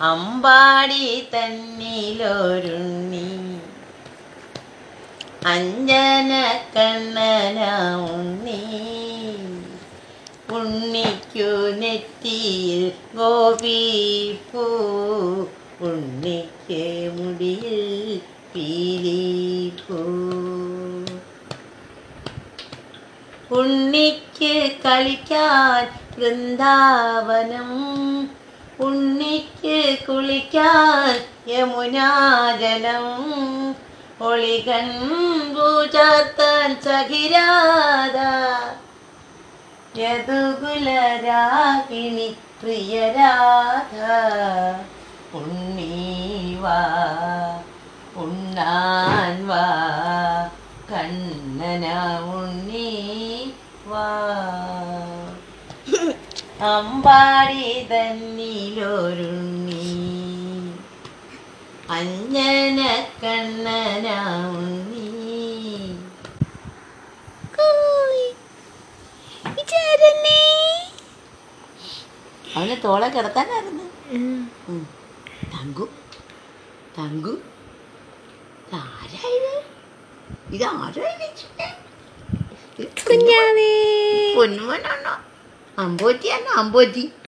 അമ്പാടി തന്നിലൊരുണ്ണി അഞ്ജന കണ്ണന ഉണ്ണി ഉണ്ണിക്കു നെറ്റിയിൽ ഗോപിപ്പൂ ഉണ്ണിക്ക് മുടിയിൽ പീലിപ്പൂ ഉണ്ണിക്ക് കളിക്കാൻ വൃന്ദാവനം ഉണ്ണിക്ക് കുളിക്കാൻ യമുനാജലം ഒളികൻ പൂജാർത്താൻ സഖിരാധ യദുകുലരാഗിണി പ്രിയരാധ ഉണ്ണി വാ ഉണ്ണാൻ വാ കണ്ണന ഉണ്ണി വാ അമ്പാടി തന്നിലൊരുണ്ണി അഞ്ജന കണ്ണന ഉണ്ണി അവന് തോളെ കിടത്താനായിരുന്നു ഉം. തങ്കു തങ്കു ഇതാരായത് ഇതാരായത് കുഞ്ഞാവേ പൊന്നുമോനാണോ അമ്പോറ്റിയാണോ അമ്പോറ്റി